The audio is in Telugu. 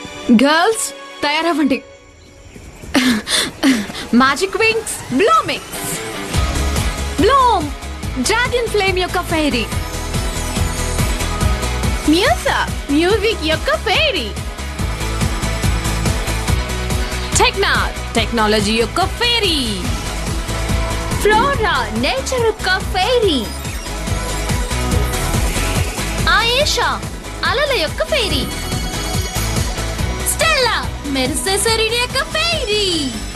గర్ల్స్ తయారవ్వండి magic Winx Bloomix Bloom dragon flame యొక్క ఫైరీ మ్యూసా మ్యూజిక్ యొక్క ఫెయిరీ టెక్నా టెక్నాలజీ యొక్క ఫేరీ ఫ్లోరా నేచర్ యొక్క ఫెయిరీ ఆయేషా అలల యొక్క ఫెయిరీ స్టెల్లా మెరిసే శరీర యొక్క ఫెయిరీ